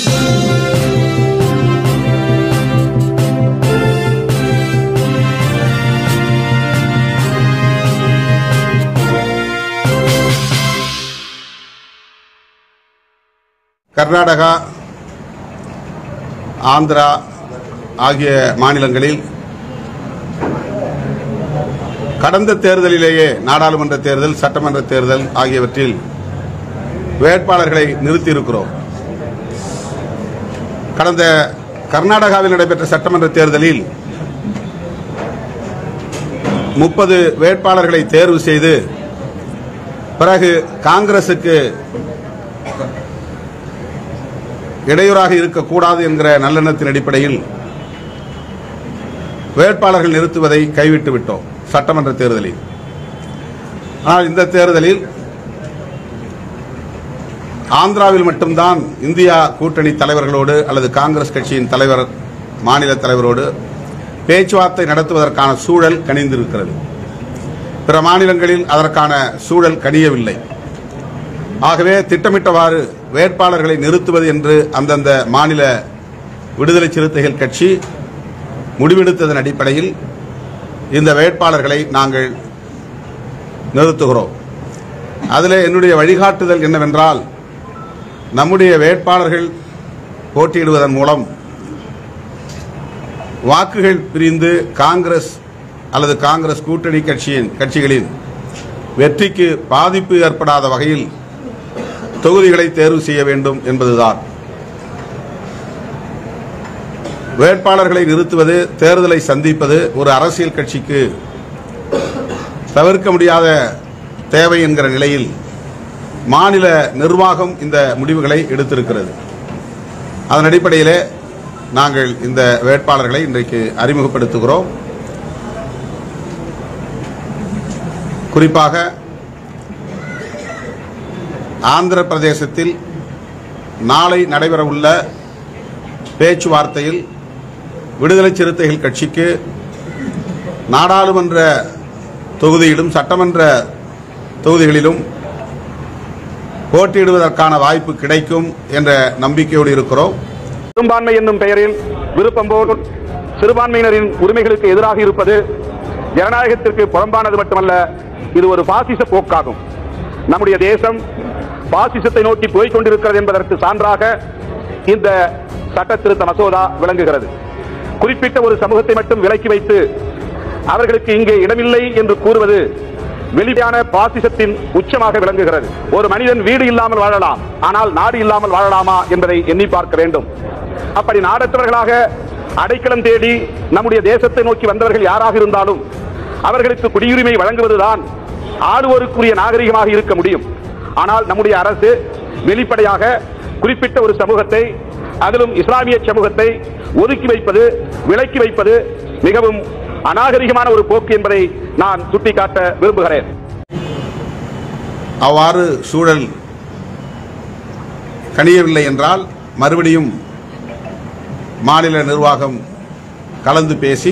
கர்நாடகா ஆந்திரா ஆகிய மாநிலங்களில் கடந்த தேர்தலிலேயே நாடாளுமன்ற தேர்தல் சட்டமன்ற தேர்தல் ஆகியவற்றில் வேட்பாளர்களை நிறுத்தியிருக்கிறோம் கடந்த கர்நாடகாவில் நடைபெற்ற சட்டமன்ற தேர்தலில் முப்பது வேட்பாளர்களை தேர்வு செய்து பிறகு காங்கிரசுக்கு இடையூறாக இருக்கக்கூடாது என்கிற நல்லெண்ணத்தின் அடிப்படையில் வேட்பாளர்கள் நிறுத்துவதை கைவிட்டு விட்டோம் சட்டமன்ற தேர்தலில் ஆனால் இந்த தேர்தலில் ஆந்திராவில் மட்டும்தான் இந்தியா கூட்டணி தலைவர்களோடு அல்லது காங்கிரஸ் கட்சியின் தலைவர் மாநில தலைவரோடு பேச்சுவார்த்தை நடத்துவதற்கான சூழல் கனிந்திருக்கிறது பிற மாநிலங்களில் அதற்கான சூழல் கனியவில்லை ஆகவே திட்டமிட்டவாறு வேட்பாளர்களை நிறுத்துவது என்று அந்தந்த மாநில விடுதலை சிறுத்தைகள் கட்சி முடிவெடுத்ததன் அடிப்படையில் இந்த வேட்பாளர்களை நாங்கள் நிறுத்துகிறோம் அதில் என்னுடைய வழிகாட்டுதல் என்னவென்றால் நம்முடைய வேட்பாளர்கள் போட்டியிடுவதன் மூலம் வாக்குகள் பிரிந்து காங்கிரஸ் அல்லது காங்கிரஸ் கூட்டணி கட்சியின் கட்சிகளின் வெற்றிக்கு பாதிப்பு ஏற்படாத வகையில் தொகுதிகளை தேர்வு செய்ய வேண்டும் என்பதுதான் வேட்பாளர்களை நிறுத்துவது தேர்தலை சந்திப்பது ஒரு அரசியல் கட்சிக்கு தவிர்க்க முடியாத தேவை என்கிற நிலையில் மாநில நிர்வாகம் இந்த முடிவுகளை எடுத்திருக்கிறது அதன் அடிப்படையிலே நாங்கள் இந்த வேட்பாளர்களை இன்றைக்கு அறிமுகப்படுத்துகிறோம் குறிப்பாக ஆந்திர பிரதேசத்தில் நாளை நடைபெறவுள்ள பேச்சுவார்த்தையில் விடுதலை சிறுத்தைகள் கட்சிக்கு நாடாளுமன்ற தொகுதியிலும் சட்டமன்ற தொகுதிகளிலும் போட்டியிடுவதற்கான வாய்ப்பு கிடைக்கும் என்ற நம்பிக்கையோடு இருக்கிறோம் பெரும்பான்மை என்னும் பெயரில் விருப்பம் போல் சிறுபான்மையினரின் உரிமைகளுக்கு எதிராக இருப்பது ஜனநாயகத்திற்கு புறம்பானது மட்டுமல்ல இது ஒரு பாசிச போக்காகும் நம்முடைய தேசம் பாசிசத்தை நோக்கி போய்க் கொண்டிருக்கிறது என்பதற்கு சான்றாக இந்த சட்ட திருத்த மசோதா விளங்குகிறது குறிப்பிட்ட ஒரு சமூகத்தை மட்டும் விலக்கி வைத்து அவர்களுக்கு இங்கே இடமில்லை என்று கூறுவது வெளியான பாசிசத்தின் உச்சமாக விளங்குகிறது ஒரு மனிதன் வீடு இல்லாமல் வாழலாம் ஆனால் நாடு இல்லாமல் வாழலாமா என்பதை எண்ணி பார்க்க வேண்டும் அப்படி நாடற்றவர்களாக அடைக்கலம் தேடி நம்முடைய தேசத்தை நோக்கி வந்தவர்கள் யாராக இருந்தாலும் அவர்களுக்கு குடியுரிமை வழங்குவதுதான் ஆளுவோருக்குரிய நாகரிகமாக இருக்க முடியும் ஆனால் நம்முடைய அரசு வெளிப்படையாக குறிப்பிட்ட ஒரு சமூகத்தை அதிலும் இஸ்லாமிய சமூகத்தை ஒதுக்கி வைப்பது விலக்கி வைப்பது மிகவும் அநாகரிகமான ஒரு போக்கு என்பதை நான் சுட்டிக்காட்ட விரும்புகிறேன் அவ்வாறு சூழல் கனியவில்லை என்றால் மறுபடியும் மாநில நிர்வாகம் கலந்து பேசி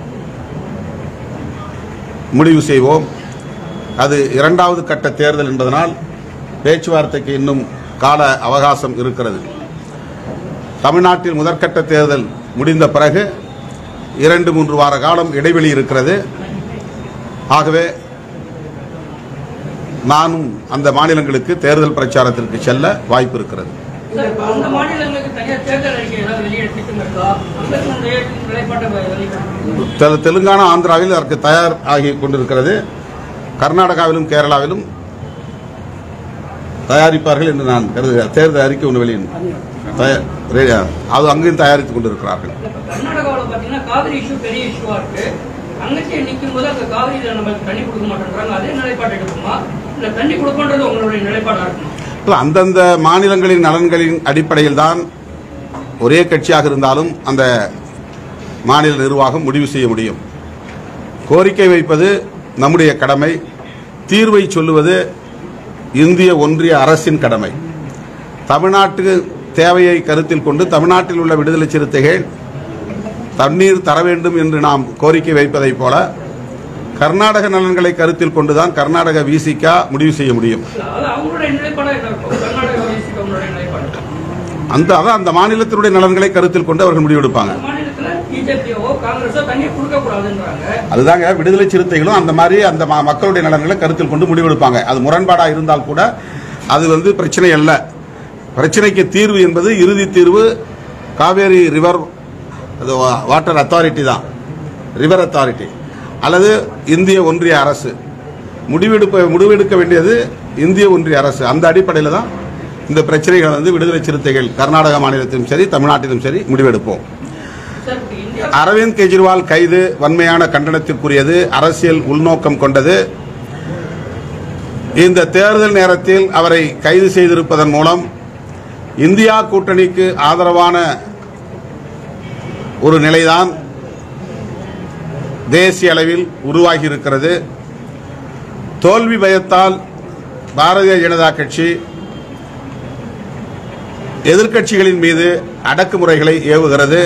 முடிவு செய்வோம் அது இரண்டாவது கட்ட தேர்தல் என்பதனால் பேச்சுவார்த்தைக்கு இன்னும் கால அவகாசம் இருக்கிறது தமிழ்நாட்டில் முதற்கட்ட தேர்தல் முடிந்த பிறகு இரண்டு மூன்று வார காலம் இடைவெளி இருக்கிறது ஆகவே நானும் அந்த மாநிலங்களுக்கு தேர்தல் பிரச்சாரத்திற்கு செல்ல வாய்ப்பு இருக்கிறது சார், இப்ப அந்த மாநிலங்களுக்கு தனியா தேர்தல் அறிக்கை ஏதாவது வெளியிட திட்டம் இருக்கா அங்கத்தினுடைய நிலைப்பாட்டை வெளியிட தெ- தெலுங்கானா ஆந்திராவில் அதற்கு தயார் ஆகி கொண்டிருக்கிறது கர்நாடகாவிலும் கேரளாவிலும் தயாரிப்பார்கள் என்று நான் கருதுகிறேன் தேர்தல் அறிக்கை ஒன்று வெளியின் தயார் ரெ- அது அங்கேயும் தயாரித்துக் கொண்டிருக்கிறார்கள் இப்ப கர்நாடகாவில் பாத்தீங்கன்னா காவிரி இஷ்யூ பெரிய இஷ்யூவா இருக்கு அங்கத்தே நிற்கும் போது அங்க காவிரியில நம்மளுக்கு தண்ணி கொடுக்க மாட்டேன்றாங்க அதே நிலைப்பாடு எடுக்குமா இல்ல தண்ணி கொடுக்கன்றது உங்களுடைய நிலைப்பாடா இருக்குமா இல்ல, அந்தந்த மாநிலங்களின் நலன்களின் அடிப்படையில் தான் ஒரே கட்சியாக இருந்தாலும் அந்த மாநில நிர்வாகம் முடிவு செய்ய முடியும் கோரிக்கை வைப்பது நம்முடைய கடமை தீர்வை சொல்லுவது இந்திய ஒன்றிய அரசின் கடமை தமிழ்நாட்டு தேவையை கருத்தில் கொண்டு தமிழ்நாட்டில் உள்ள விடுதலை சிறுத்தைகள் தண்ணீர் தர வேண்டும் என்று நாம் கோரிக்கை வைப்பதைப் போல கர்நாடக நலன்களை கருத்தில் கொண்டுதான் கர்நாடக விசிகா முடிவு செய்ய முடியும் இல்ல, அது அவங்களுடைய நிலைப்பாடா என்ன இருக்கும் கர்நாடகா தேசிக்கு அவங்களுடைய நிலைப்பாடு அந்த அதான் அந்த மாநிலத்தினுடைய நலன்களை கருத்தில் கொண்டு அவர்கள் முடிவெடுப்பாங்க அந்த மாநிலத்துல பிஜேபியோ காங்கிரஸோ தண்ணி கொடுக்க கூடாதுன்றாங்க அதுதாங்க விடுதலை சிறுத்தைகளும் அந்த மாதிரி அந்த ம- மக்களுடைய நலன்களை கருத்தில் கொண்டு முடிவெடுப்பாங்க அது முரண்பாடா இருந்தால் கூட அது வந்து பிரச்சனை அல்ல பிரச்சனைக்கு தீர்வு என்பது இறுதி தீர்வு காவேரி ரிவர் அது வா- வாட்டர் அத்தாரிட்டி தான் ரிவர் அத்தாரிட்டி அல்லது இந்திய ஒன்றிய அரசு முடிவெடுப்ப முடிவெடுக்க வேண்டியது இந்திய ஒன்றிய அரசு அந்த அடிப்படையில் தான் இந்த பிரச்சனைகள் வந்து விடுதலை சிறுத்தைகள் கர்நாடக மாநிலத்திலும் சரி தமிழ்நாட்டிலும் சரி முடிவெடுப்போம் சார் இப்ப இந்தியா அரவிந்த் கெஜ்ரிவால் கைது வன்மையான கண்டனத்திற்குரியது அரசியல் உள்நோக்கம் கொண்டது இந்த தேர்தல் நேரத்தில் அவரை கைது செய்திருப்பதன் மூலம் இந்தியா கூட்டணிக்கு ஆதரவான ஒரு நிலைதான் தேசிய அளவில் உருவாகி இருக்கிறது தோல்வி பயத்தால் பாரதிய ஜனதா கட்சி எதிர்க்கட்சிகளின் மீது அடக்குமுறைகளை ஏவுகிறது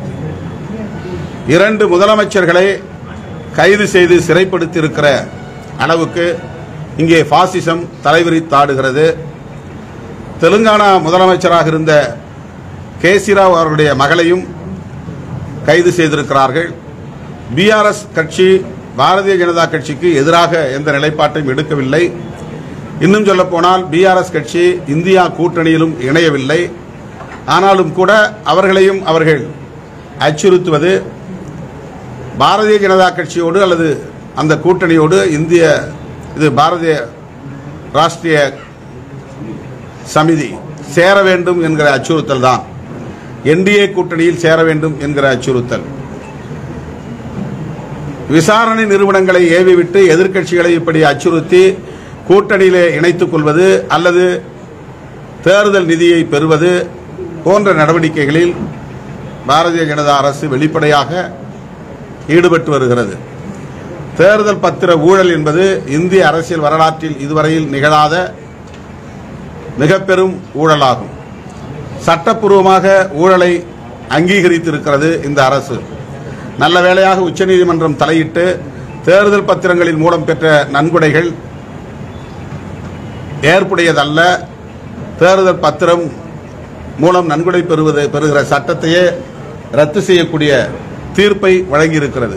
இரண்டு முதலமைச்சர்களை கைது செய்து சிறைப்படுத்தி இருக்கிற அளவுக்கு இங்கே பாசிசம் தலைவிரித்தாடுகிறது தெலுங்கானா முதலமைச்சராக இருந்த கேசிராவ் அவருடைய மகளையும் கைது செய்திருக்கிறார்கள் பிஆர்எஸ் கட்சி பாரதிய ஜனதா கட்சிக்கு எதிராக எந்த நிலைப்பாட்டையும் எடுக்கவில்லை இன்னும் சொல்ல போனால் பிஆர்எஸ் கட்சி இந்தியா கூட்டணியிலும் இணையவில்லை ஆனாலும் கூட அவர்களையும் அவர்கள் அச்சுறுத்துவது பாரதிய ஜனதா கட்சியோடு அல்லது அந்த கூட்டணியோடு இந்திய இது பாரதிய ராஷ்டிரிய சமிதி சேர வேண்டும் என்கிற அச்சுறுத்தல் தான் என்டிஏ கூட்டணியில் சேர வேண்டும் என்கிற அச்சுறுத்தல் விசாரணை நிறுவனங்களை ஏவிவிட்டு எதிர்க்கட்சிகளை இப்படி அச்சுறுத்தி கூட்டணியிலே இணைத்துக் கொள்வது அல்லது தேர்தல் நிதியை பெறுவது போன்ற நடவடிக்கைகளில் பாரதிய ஜனதா அரசு வெளிப்படையாக ஈடுபட்டு வருகிறது தேர்தல் பத்திர ஊழல் என்பது இந்திய அரசியல் வரலாற்றில் இதுவரையில் நிகழாத மிக பெரும் ஊழலாகும் சட்டப்பூர்வமாக ஊழலை அங்கீகரித்திருக்கிறது இந்த அரசு நல்ல வேளையாக உச்சநீதிமன்றம் தலையிட்டு தேர்தல் பத்திரங்களின் மூலம் பெற்ற நன்கொடைகள் ஏற்புடையதல்ல தேர்தல் பத்திரம் மூலம் நன்கொடை பெறுவது பெறுகிற சட்டத்தையே ரத்து செய்யக்கூடிய தீர்ப்பை வழங்கியிருக்கிறது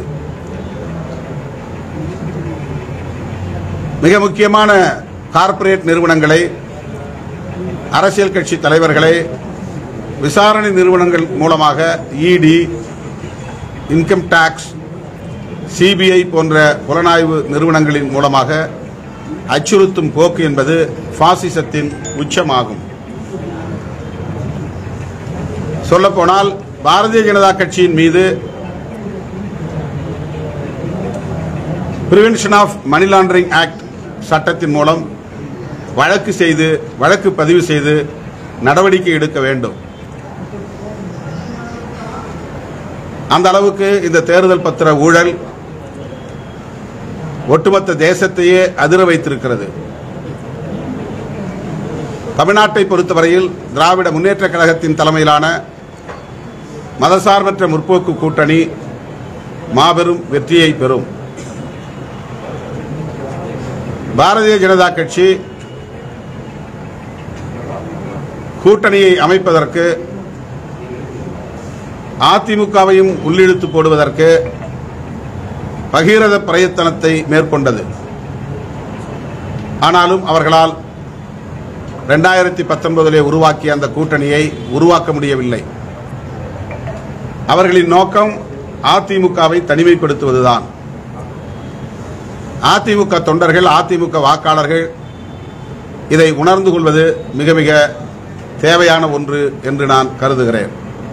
மிக முக்கியமான கார்ப்பரேட் நிறுவனங்களை அரசியல் கட்சி தலைவர்களை விசாரணை நிறுவனங்கள் மூலமாக இடி இன்கம் டாக்ஸ் சிபிஐ போன்ற புலனாய்வு நிறுவனங்களின் மூலமாக அச்சுறுத்தும் போக்கு என்பது பாசிசத்தின் உச்சமாகும் சொல்லப்போனால் பாரதிய ஜனதா கட்சியின் மீது prevention of money laundering act சட்டத்தின் மூலம் வழக்கு செய்து வழக்கு பதிவு செய்து நடவடிக்கை எடுக்க வேண்டும் அந்த அளவுக்கு இந்த தேர்தல் பத்திர ஊழல் ஒட்டுமொத்த தேசத்தையே அதிர வைத்திருக்கிறது தமிழ்நாட்டை பொறுத்தவரையில் திராவிட முன்னேற்றக் கழகத்தின் தலைமையிலான மதசார்பற்ற முற்போக்கு கூட்டணி மாபெரும் வெற்றியை பெறும் பாரதிய ஜனதா கட்சி கூட்டணியை அமைப்பதற்கு அதிமுகவையும் உள்ளிழுத்து போடுவதற்கு பகீரத பிரயத்தனத்தை மேற்கொண்டது ஆனாலும் அவர்களால் ரெண்டாயிரத்தி பத்தொன்பதிலே உருவாக்கிய அந்த கூட்டணியை உருவாக்க முடியவில்லை அவர்களின் நோக்கம் அதிமுகவை தனிமைப்படுத்துவதுதான் அதிமுக தொண்டர்கள் அதிமுக வாக்காளர்கள் இதை உணர்ந்து கொள்வது மிக மிக தேவையான ஒன்று என்று நான் கருதுகிறேன்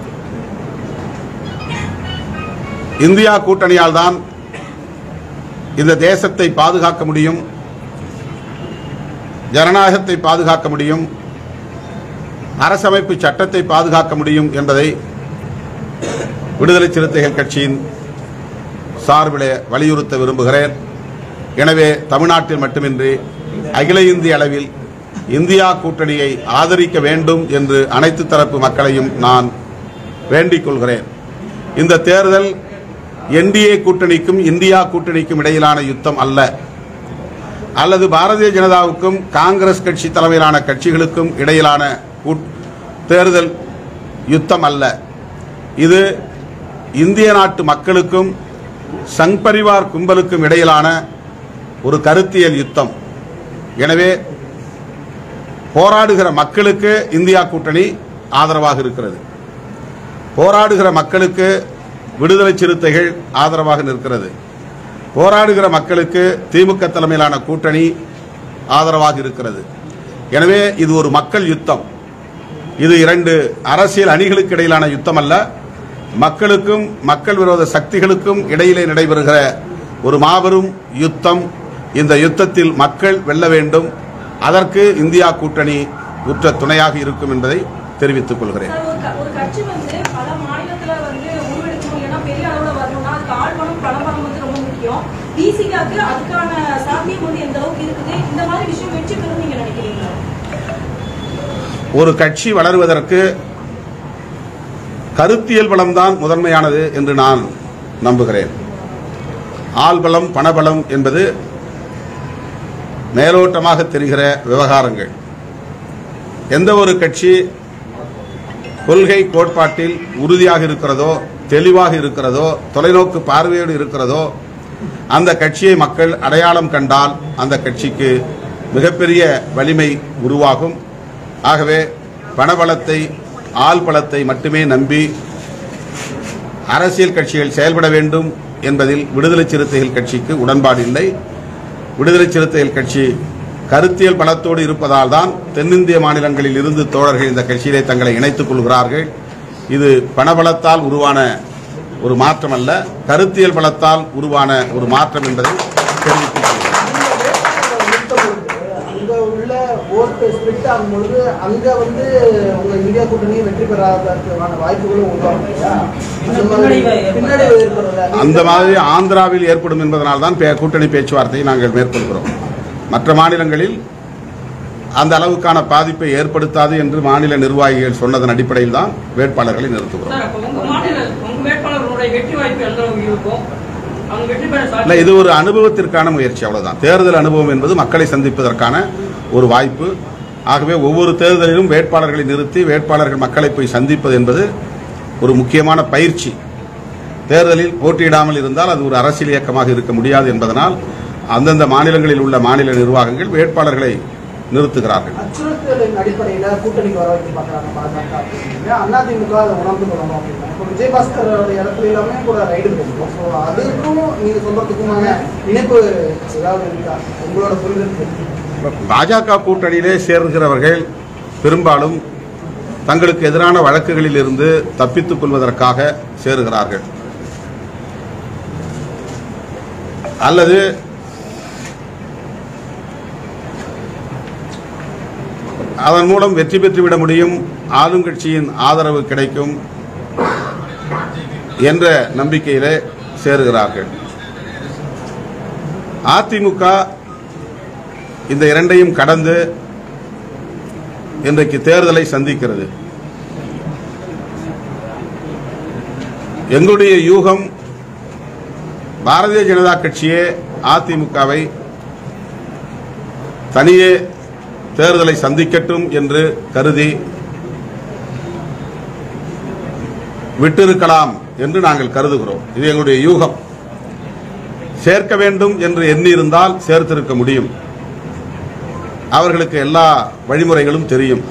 இந்தியா கூட்டணியால் தான் இந்த தேசத்தை பாதுகாக்க முடியும் ஜனநாயகத்தை பாதுகாக்க முடியும் அரசமைப்பு சட்டத்தை பாதுகாக்க முடியும் என்பதை விடுதலை சிறுத்தைகள் கட்சியின் சார்பிலே வலியுறுத்த விரும்புகிறேன் எனவே தமிழ்நாட்டில் மட்டுமின்றி அகில இந்திய அளவில் இந்தியா கூட்டணியை ஆதரிக்க வேண்டும் என்று அனைத்து தரப்பு மக்களையும் நான் வேண்டிக் கொள்கிறேன் இந்த தேர்தல் என்டிஏ கூட்டணிக்கும் இந்தியா கூட்டணிக்கும் இடையிலான யுத்தம் அல்ல அல்லது பாரதிய ஜனதாவுக்கும் காங்கிரஸ் கட்சி தலைமையிலான கட்சிகளுக்கும் இடையிலான கூட்- தேர்தல் யுத்தம் அல்ல இது இந்திய நாட்டு மக்களுக்கும் சங் பரிவார் கும்பலுக்கும் இடையிலான ஒரு கருத்தியல் யுத்தம் எனவே போராடுகிற மக்களுக்கு இந்தியா கூட்டணி ஆதரவாக இருக்கிறது போராடுகிற மக்களுக்கு விடுதலை சிறுத்தைகள் ஆதரவாக நிற்கிறது போராடுகிற மக்களுக்கு திமுக தலைமையிலான கூட்டணி ஆதரவாக இருக்கிறது எனவே இது ஒரு மக்கள் யுத்தம் இது இரண்டு அரசியல் அணிகளுக்கு இடையிலான யுத்தம் அல்ல மக்களுக்கும் மக்கள் விரோத சக்திகளுக்கும் இடையிலே நடைபெறுகிற ஒரு மாபெரும் யுத்தம் இந்த யுத்தத்தில் மக்கள் வெல்ல வேண்டும் அதற்கு இந்தியா கூட்டணி உற்ற துணையாக இருக்கும் என்பதை தெரிவித்துக் கொள்கிறேன் சார், ஒரு க- ஒரு கட்சி வந்து பல மாநிலத்துல வந்து உருவெடுக்கணும் இல்லைன்னா பெரிய அளவுல வரணும்னா அதுக்கு ஆழ்மனம் பணபலம் வந்து ரொம்ப முக்கியம் பிசிகாக்கு அதுக்கான சாத்தியம் வந்து எந்த அளவுக்கு இருக்குது இந்த மாதிரி விஷயம் வெற்றி பெறும் நீங்க நினைக்கிறீங்களா ஒரு கட்சி வளருவதற்கு கருத்தியல் பலம்தான் முதன்மையானது என்று நான் நம்புகிறேன் ஆள்பலம் பணபலம் என்பது மேலோட்டமாக தெரிகிற விவகாரங்கள் எந்த ஒரு கட்சி கொள்கை கோட்பாட்டில் உறுதியாக இருக்கிறதோ தெளிவாக இருக்கிறதோ தொலைநோக்கு பார்வையோடு இருக்கிறதோ அந்த கட்சியை மக்கள் அடையாளம் கண்டால் அந்த கட்சிக்கு மிகப்பெரிய வலிமை உருவாகும் ஆகவே பணபலத்தை ஆள் பலத்தை மட்டுமே நம்பி அரசியல் கட்சிகள் செயல்பட வேண்டும் என்பதில் விடுதலை சிறுத்தைகள் கட்சிக்கு உடன்பாடு இல்லை விடுதலை சிறுத்தைகள் கட்சி கருத்தியல் பலத்தோடு இருப்பதால் தான் தென்னிந்திய மாநிலங்களில் இருந்து தோழர்கள் இந்த கட்சியிலே தங்களை இணைத்துக் கொள்கிறார்கள் இது பணபலத்தால் உருவான ஒரு மாற்றம் அல்ல கருத்தியல் பலத்தால் உருவான ஒரு மாற்றம் என்பதை தெரிவித்துக் கொள்கிறேன். அங்க உள்ள ஓட்டு ஸ்பிளிட் ஆகும் பொழுது அங்க வந்து உங்க இந்தியா கூட்டணி வெற்றி பெறாததற்கான வாய்ப்புகளும் உருவாகும் இல்லையா? அந்த மாதிரி பின்னடைவு ஏற்படுறதா அந்த மாதிரி ஆந்திராவில் ஏற்படும் என்பதனால் தான் பே- கூட்டணி பேச்சுவார்த்தையை நாங்கள் மேற்கொள்கிறோம் மற்ற மாநிலங்களில் அந்த அளவுக்கான பாதிப்பை ஏற்படுத்தாது என்று மாநில நிர்வாகிகள் சொன்னதன் அடிப்படையில் தான் வேட்பாளர்களை நிறுத்துகிறோம் சார் அப்ப உங்க மாநில உங்க வேட்பாளர்களுடைய வெற்றி வாய்ப்பு எந்த அளவுக்கு இருக்கும் அவங்க வெற்றி பெற இல்ல சாத்தியம் இது ஒரு அனுபவத்திற்கான முயற்சி அவ்வளவுதான் தேர்தல் அனுபவம் என்பது மக்களை சந்திப்பதற்கான ஒரு வாய்ப்பு ஆகவே ஒவ்வொரு தேர்தலிலும் வேட்பாளர்களை நிறுத்தி வேட்பாளர்கள் மக்களை போய் சந்திப்பது என்பது ஒரு முக்கியமான பயிற்சி தேர்தலில் போட்டியிடாமல் இருந்தால் அது ஒரு அரசியல் இயக்கமாக இருக்க முடியாது என்பதனால் அந்தந்த மாநிலங்களில் உள்ள மாநில நிர்வாகங்கள் வேட்பாளர்களை நிறுத்துகிறார்கள் அச்சுறுத்தலின் அடிப்படையில கூட்டணிக்கு வர வைக்க பாக்குறாங்க பாஜக அப்படின்னா அதிமுக அதை உணர்ந்து கொள்ளணும் அப்படின்னா இப்போ விஜயபாஸ்கர் இடத்துல எல்லாமே கூட ரைடு போகும் ஸோ அதுக்கும் நீங்க சொல்றதுக்குமான இணைப்பு ஏதாவது இருக்கா உங்களோட புரிதல் பாஜக கூட்டணியிலே சேர்கிறவர்கள் பெரும்பாலும் தங்களுக்கு எதிரான வழக்குகளில் இருந்து தப்பித்துக் கொள்வதற்காக சேருகிறார்கள் அல்லது அதன் மூலம் வெற்றி பெற்றுவிட முடியும் ஆளுங்கட்சியின் ஆதரவு கிடைக்கும் என்ற நம்பிக்கையிலே சேருகிறார்கள் அதிமுக இந்த இரண்டையும் கடந்து இன்றைக்கு தேர்தலை சந்திக்கிறது எங்களுடைய யூகம் பாரதிய ஜனதா கட்சியே அதிமுகவை தனியே தேர்தலை சந்திக்கட்டும் என்று கருதி விட்டிருக்கலாம் என்று நாங்கள் கருதுகிறோம் இது எங்களுடைய யூகம் சேர்க்க வேண்டும் என்று எண்ணியிருந்தால் சேர்த்திருக்க முடியும் அவர்களுக்கு எல்லா வழிமுறைகளும் தெரியும்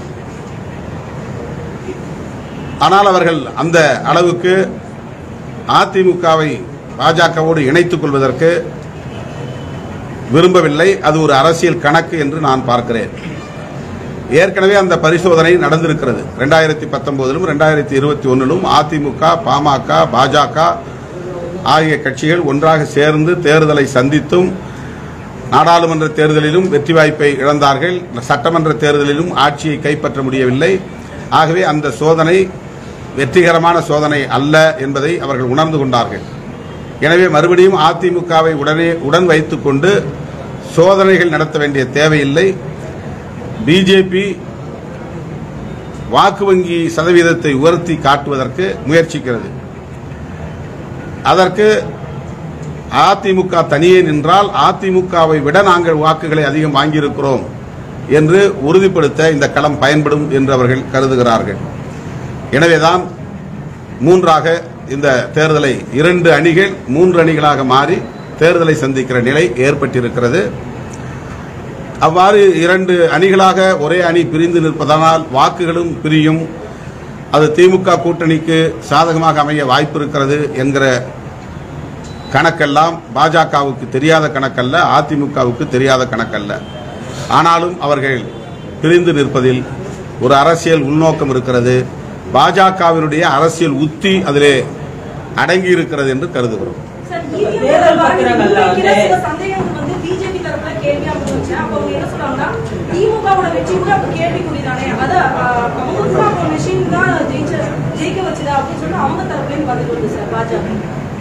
ஆனால் அவர்கள் அந்த அளவுக்கு அதிமுகவை பாஜகவோடு இணைத்துக் கொள்வதற்கு விரும்பவில்லை அது ஒரு அரசியல் கணக்கு என்று நான் பார்க்கிறேன் ஏற்கனவே அந்த பரிசோதனை நடந்திருக்கிறது ரெண்டாயிரத்தி பத்தொன்பதிலும் ரெண்டாயிரத்தி இருபத்தி ஒன்னிலும் அதிமுக பாமக பாஜக ஆகிய கட்சிகள் ஒன்றாக சேர்ந்து தேர்தலை சந்தித்தும் நாடாளுமன்ற தேர்தலிலும் வெற்றி வாய்ப்பை இழந்தார்கள் சட்டமன்ற தேர்தலிலும் ஆட்சியை கைப்பற்ற முடியவில்லை ஆகவே அந்த சோதனை வெற்றிகரமான சோதனை அல்ல என்பதை அவர்கள் உணர்ந்து கொண்டார்கள் எனவே மறுபடியும் அதிமுகவை உடனே உடன் வைத்துக் கொண்டு சோதனைகள் நடத்த வேண்டிய தேவையில்லை பிஜேபி வாக்கு வங்கி சதவீதத்தை உயர்த்தி காட்டுவதற்கு முயற்சிக்கிறது அதற்கு அதிமுக தனியே நின்றால் அதிமுகவை விட நாங்கள் வாக்குகளை அதிகம் வாங்கியிருக்கிறோம் என்று உறுதிப்படுத்த இந்த களம் பயன்படும் என்று அவர்கள் கருதுகிறார்கள் எனவேதான் மூன்றாக இந்த தேர்தலை இரண்டு அணிகள் மூன்று அணிகளாக மாறி தேர்தலை சந்திக்கிற நிலை ஏற்பட்டிருக்கிறது அவ்வாறு இரண்டு அணிகளாக ஒரே அணி பிரிந்து நிற்பதனால் வாக்குகளும் பிரியும் அது திமுக கூட்டணிக்கு சாதகமாக அமைய வாய்ப்பு இருக்கிறது என்கிற கணக்கெல்லாம் பாஜகவுக்கு தெரியாத கணக்கல்ல அதிமுகவுக்கு தெரியாத கணக்கல்ல ஆனாலும் அவர்கள் பிரிந்து நிற்பதில் ஒரு அரசியல் உள்நோக்கம் இருக்கிறது பாஜகவினுடைய அரசியல் உத்தி அதிலே அடங்கி இருக்கிறது என்று கருதுகிறோம் சார், EVM தேர்தல் தொடர்பாக பத்திரங்கள்ல முன்வைக்கிற வந்து- சில சந்தேகங்கள் வந்து பிஜேபி தரப்புல கேள்வியா முன்வச்சு அப்ப அவங்க என்ன சொல்றாங்கன்னா திமுகவோட வெற்றி கூட அப்ப கேள்விக்குறிதானே அத அஹ், அவங்க கூட அப்ப மெஷின் தான் ஜெயிச்ச ஜெயிக்க வச்சுதா அப்படின்னு சொல்லிட்டு அவங்க தரப்புலயும் பதில் வருது சார் பாஜக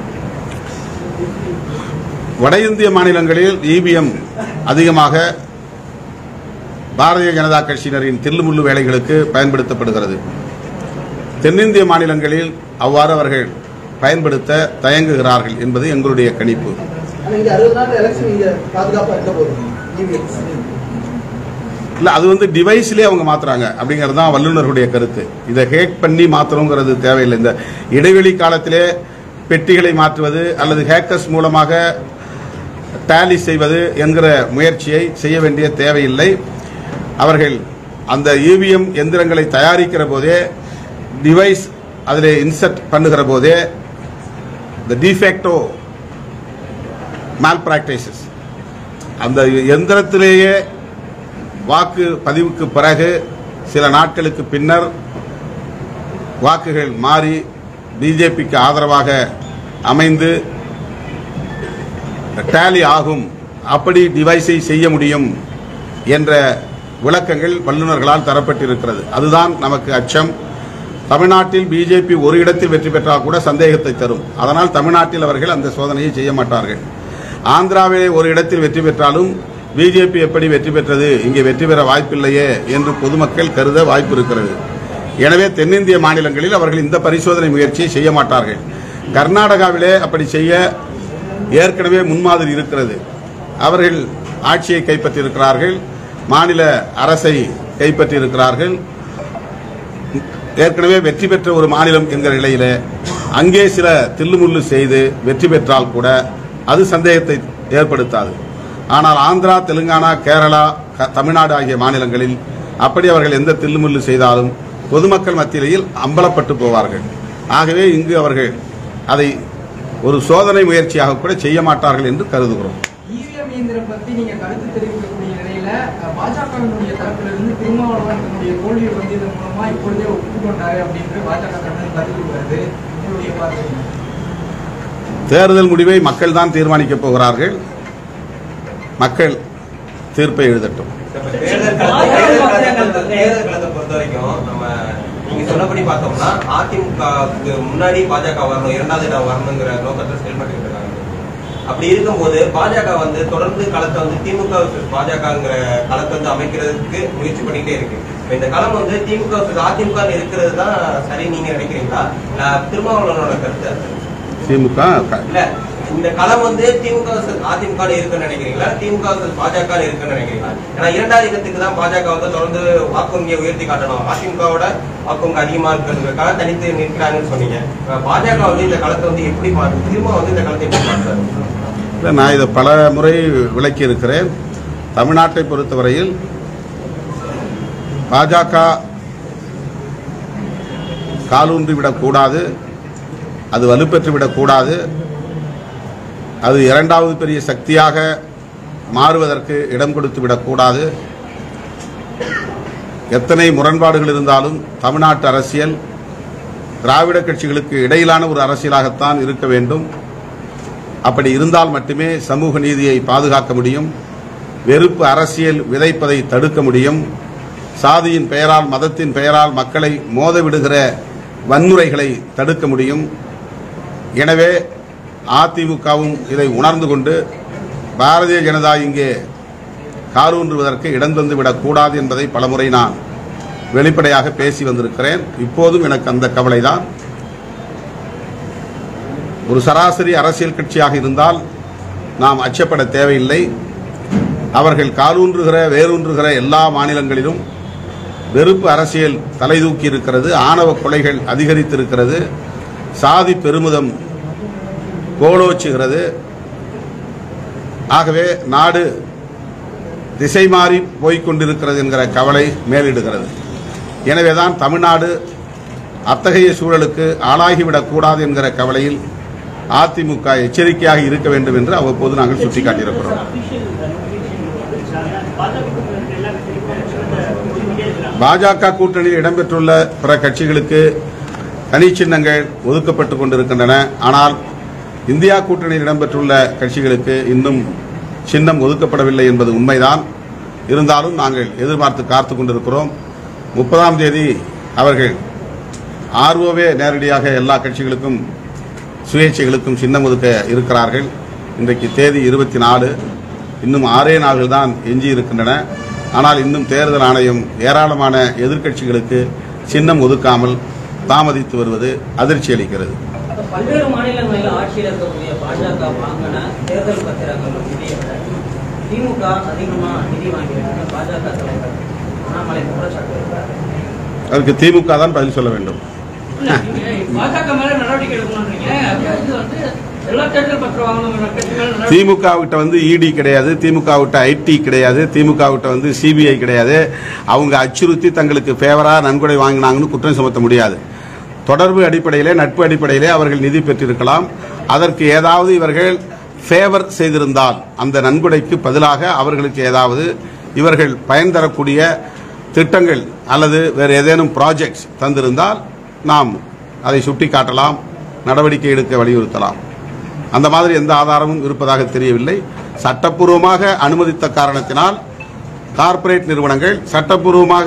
வட இந்திய மாநிலங்களில் இவிஎம் அதிகமாக பாரதிய ஜனதா கட்சியினரின் தில்லுமுள்ளு வேலைகளுக்கு பயன்படுத்தப்படுகிறது தென்னிந்திய மாநிலங்களில் அவ்வாறு அவர்கள் பயன்படுத்த தயங்குகிறார்கள் என்பது எங்களுடைய கணிப்பு ஆனா இங்க அறுபது நாள் எலெக்ஷன் இங்க பாதுகாப்பா இருக்க போகுது EVMs. இல்ல அது வந்து டிவைஸ்லயே அவங்க மாத்துறாங்க அப்படிங்கிறது தான் வல்லுநர்களுடைய கருத்து இதை ஹேக் பண்ணி மாத்தணுங்கிறது தேவையில்லை இந்த இடைவெளி காலத்திலே பெட்டிகளை மாற்றுவது அல்லது ஹேக்கர்ஸ் மூலமாக டேலி செய்வது என்கிற முயற்சியை செய்ய வேண்டிய தேவையில்லை அவர்கள் அந்த இவிஎம் எந்திரங்களை தயாரிக்கிற போதே டிவைஸ் அதில் இன்சர்ட் பண்ணுகிற போதே இந்த டிஃபேக்டோ மால் பிராக்டிசஸ் அந்த எந்திரத்திலேயே வாக்கு பதிவுக்கு பிறகு சில நாட்களுக்கு பின்னர் வாக்குகள் மாறி பிஜேபிக்கு ஆதரவாக அமைந்து டேலி ஆகும் அப்படி டிவைஸை செய்ய முடியும் என்ற விளக்கங்கள் வல்லுநர்களால் தரப்பட்டிருக்கிறது அதுதான் நமக்கு அச்சம் தமிழ்நாட்டில் பிஜேபி ஒரு இடத்தில் வெற்றி பெற்றால் கூட சந்தேகத்தை தரும் அதனால் தமிழ்நாட்டில் அவர்கள் அந்த சோதனையை செய்ய மாட்டார்கள் ஆந்திராவிலே ஒரு இடத்தில் வெற்றி பெற்றாலும் பிஜேபி எப்படி வெற்றி பெற்றது இங்கே வெற்றி பெற வாய்ப்பில்லையே என்று பொதுமக்கள் கருத வாய்ப்பு இருக்கிறது எனவே தென்னிந்திய மாநிலங்களில் அவர்கள் இந்த பரிசோதனை முயற்சியை செய்ய மாட்டார்கள் கர்நாடகாவிலே அப்படி செய்ய ஏற்கனவே முன்மாதிரி இருக்கிறது அவர்கள் ஆட்சியை கைப்பற்றியிருக்கிறார்கள் மாநில அரசை கைப்பற்றியிருக்கிறார்கள் ஏற்கனவே வெற்றி பெற்ற ஒரு மாநிலம் என்கிற நிலையில அங்கே சில தில்லுமுள்ளு செய்து வெற்றி பெற்றால் கூட அது சந்தேகத்தை ஏற்படுத்தாது ஆனால் ஆந்திரா தெலுங்கானா கேரளா க- தமிழ்நாடு ஆகிய மாநிலங்களில் அப்படி அவர்கள் எந்த தில்லுமுள்ளு செய்தாலும் பொதுமக்கள் மத்தியில் அம்பலப்பட்டு போவார்கள் ஆகவே இங்கு அவர்கள் அதை ஒரு சோதனை முயற்சியாக கூட செய்ய மாட்டார்கள் என்று கருதுகிறோம் இவிஎம் இயந்திரம் பத்தி நீங்க கருத்து தெரிவிக்கக்கூடிய நிலையில அஹ், பாஜகவினுடைய தரப்புல இருந்து திருமாவளவன் தன்னுடைய தோல்வியை வந்து இதன் மூலமா இப்பொழுதே ஒப்புக்கொண்டாரு அப்படின்னு பாஜக தரப்பில் பதில் வருது உங்களுடைய பார்வை என்ன? தேர்தல் முடிவை மக்கள் தான் தீர்மானிக்கப் போகிறார்கள் மக்கள் தீர்ப்பை எழுதட்டும் இப்ப தேர்தல் களத்தை- தேர்தல் களத்தை- தேர்தல் களத்தை பொறுத்த வரைக்கும் நம்ம நீங்க சொன்னபடி பார்த்தோம்னா அதிமுகவுக்கு முன்னாடி பாஜக வரணும் இரண்டாவது இடம் வரணுங்கிற நோக்கத்தை செயல்பட்டு இருக்காங்க அப்படி இருக்கும்போது பாஜக வந்து தொடர்ந்து களத்தை வந்து திமுக versus பாஜகங்கிற களத்தை வந்து அமைக்கிறதுக்கு முயற்சி பண்ணிட்டே இருக்கு இப்ப இந்த களம் வந்து திமுக versus அதிமுக ன்னு இருக்கிறது தான் சரி நீங்க நினைக்கிறீங்களா அஹ் திருமாவளவனோட கருத்து அது. திமுக க- இல்ல இந்த களம் வந்து திமுக versus அதிமுக ன்னு இருக்குன்னு நினைக்கிறீங்களா திமுக versus பாஜக ன்னு இருக்குன்னு நினைக்கிறீங்களா ஏன்னா இரண்டாவது இடத்துக்கு தான் பாஜக வந்து தொடர்ந்து வாக்குவங்கியை உயர்த்தி காட்டணும் அதிமுகவோட வாக்குவங்க அதிகமா இருக்கிறதுக்காக தனித்து நிற்கிறாங்கன்னு சொன்னீங்க இப்ப பாஜக வந்து இந்த களத்தை வந்து எப்படி பார்த்து திரும்ப வந்து இந்த களத்தை எப்படி பார்த்தாரு இல்லை நான் இதை பல முறை விளக்கி இருக்கிறேன் தமிழ்நாட்டை பொறுத்தவரையில் பாஜக காலூன்றி விடக்கூடாது அது வலுப்பெற்று விடக்கூடாது அது இரண்டாவது பெரிய சக்தியாக மாறுவதற்கு இடம் கொடுத்து விடக்கூடாது எத்தனை முரண்பாடுகள் இருந்தாலும் தமிழ்நாட்டு அரசியல் திராவிட கட்சிகளுக்கு இடையிலான ஒரு அரசியலாகத்தான் இருக்க வேண்டும் அப்படி இருந்தால் மட்டுமே சமூக நீதியை பாதுகாக்க முடியும் வெறுப்பு அரசியல் விதைப்பதை தடுக்க முடியும் சாதியின் பெயரால் மதத்தின் பெயரால் மக்களை மோத விடுகிற வன்முறைகளை தடுக்க முடியும் எனவே அதிமுகவும் இதை உணர்ந்து கொண்டு பாரதிய ஜனதா இங்கே காலூன்றுவதற்கு இடம் தந்து விடக்கூடாது என்பதை பலமுறை நான் வெளிப்படையாக பேசி வந்திருக்கிறேன் இப்போதும் எனக்கு அந்த கவலைதான் ஒரு சராசரி அரசியல் கட்சியாக இருந்தால் நாம் அச்சப்பட தேவையில்லை அவர்கள் காலூன்றுகிற வேரூன்றுகிற எல்லா மாநிலங்களிலும் வெறுப்பு அரசியல் தலைதூக்கி இருக்கிறது ஆணவ கொலைகள் அதிகரித்திருக்கிறது சாதி பெருமிதம் கோலோச்சுகிறது ஆகவே நாடு திசை மாறி போய்க் கொண்டிருக்கிறது என்கிற கவலை மேலிடுகிறது எனவேதான் தமிழ்நாடு அத்தகைய சூழலுக்கு ஆளாகிவிடக் கூடாது என்கிற கவலையில் அதிமுக எச்சரிக்கையாக இருக்க வேண்டும் என்று அவ்வப்போது நாங்கள் சுட்டிக்காட்டியிருக்கிறோம் பாஜக கூட்டணியில் இடம்பெற்றுள்ள பிற கட்சிகளுக்கு தனி சின்னங்கள் ஒதுக்கப்பட்டுக் கொண்டிருக்கின்றன ஆனால் இந்தியா கூட்டணியில் இடம்பெற்றுள்ள கட்சிகளுக்கு இன்னும் சின்னம் ஒதுக்கப்படவில்லை என்பது உண்மைதான் இருந்தாலும் நாங்கள் எதிர்பார்த்து காத்துக் கொண்டிருக்கிறோம் முப்பதாம் தேதி அவர்கள் ஆர்வவே நேரடியாக எல்லா கட்சிகளுக்கும் சுயேட்சைகளுக்கும் சின்னம் ஒதுக்க இருக்கிறார்கள் இன்றைக்கு தேதி இருபத்தி நாலு இன்னும் ஆறே நாள்கள் தான் எஞ்சி இருக்கின்றன ஆனால் இன்னும் தேர்தல் ஆணையம் ஏராளமான எதிர்க்கட்சிகளுக்கு சின்னம் ஒதுக்காமல் தாமதித்து வருவது அதிர்ச்சி அளிக்கிறது பல்வேறு மாநிலங்களில் ஆட்சியில் இருக்கக்கூடிய பாஜக வாங்கின தேர்தல் பத்திரங்கள் நிதியை விட திமுக அதிகமா நிதி வாங்கியிருக்காங்க பாஜக தலைவர் அண்ணாமலை குற்றச்சாட்டு இருக்கிறார் அதற்கு திமுக தான் பதில் சொல்ல வேண்டும் இல்ல, நீங்க பாஜக மேல நடவடிக்கை எடுக்கணும்ன்றீங்க அப்ப இது வந்து எல்லா தேர்தல் பத்திரம் வாங்கணும் கட்சி மேல நடவடிக்கை திமுக விட்ட வந்து இடி கிடையாது திமுக விட்ட ஐடி கிடையாது திமுக விட்ட வந்து சிபிஐ கிடையாது அவங்க அச்சுறுத்தி தங்களுக்கு ஃபேவரா நன்கொடை வாங்கினாங்கன்னு குற்றம் சுமத்த முடியாது தொடர்பு அடிப்படையிலே நட்பு அடிப்படையிலே அவர்கள் நிதி பெற்றிருக்கலாம் அதற்கு ஏதாவது இவர்கள் ஃபேவர் செய்திருந்தால் அந்த நன்கொடைக்கு பதிலாக அவர்களுக்கு ஏதாவது இவர்கள் பயன் தரக்கூடிய திட்டங்கள் அல்லது வேறு ஏதேனும் ப்ராஜெக்ட்ஸ் தந்திருந்தால் நாம் அதை சுட்டிக்காட்டலாம் நடவடிக்கை எடுக்க வலியுறுத்தலாம் அந்த மாதிரி எந்த ஆதாரமும் இருப்பதாக தெரியவில்லை சட்டப்பூர்வமாக அனுமதித்த காரணத்தினால் கார்ப்பரேட் நிறுவனங்கள் சட்டப்பூர்வமாக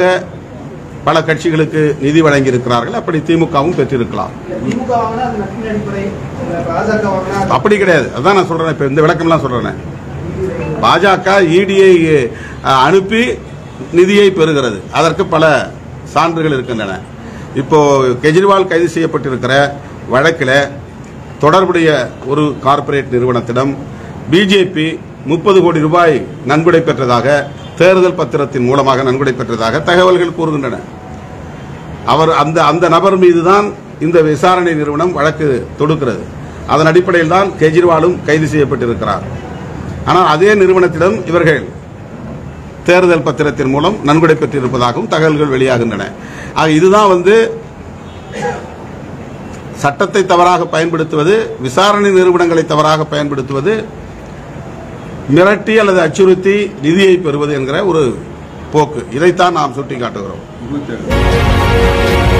பல கட்சிகளுக்கு நிதி வழங்கியிருக்கிறார்கள் அப்படி திமுகவும் பெற்றிருக்கலாம் திமுக வாங்கினா அது நட்பின் அடிப்படை இல்ல பாஜக வாங்கினா அது அப்படி கிடையாது அதான் நான் சொல்றேன் இப்ப இந்த விளக்கம்லாம் சொல்றேன் பாஜக இடியை அனுப்பி நிதியை பெறுகிறது அதற்கு பல சான்றுகள் இருக்கின்றன இப்போ கெஜ்ரிவால் கைது செய்யப்பட்டிருக்கிற வழக்கில் தொடர்புடைய ஒரு கார்ப்பரேட் நிறுவனத்திடம் பிஜேபி முப்பது கோடி ரூபாய் நன்கொடை பெற்றதாக தேர்தல் பத்திரத்தின் மூலமாக நன்கொடை பெற்றதாக தகவல்கள் கூறுகின்றன அவர் அந்த அந்த நபர் மீதுதான் இந்த விசாரணை நிறுவனம் வழக்கு தொடுக்கிறது அதன் அடிப்படையில் தான் கெஜ்ரிவாலும் கைது செய்யப்பட்டிருக்கிறார் ஆனால் அதே நிறுவனத்திடம் இவர்கள் தேர்தல் பத்திரத்தின் மூலம் நன்கொடை பெற்றிருப்பதாகவும் தகவல்கள் வெளியாகின்றன ஆக இதுதான் வந்து சட்டத்தை தவறாக பயன்படுத்துவது விசாரணை நிறுவனங்களை தவறாக பயன்படுத்துவது மிரட்டி அல்லது அச்சுறுத்தி நிதியை பெறுவது என்கிற ஒரு போக்கு இதைத்தான் நாம் சுட்டிக்காட்டுகிறோம்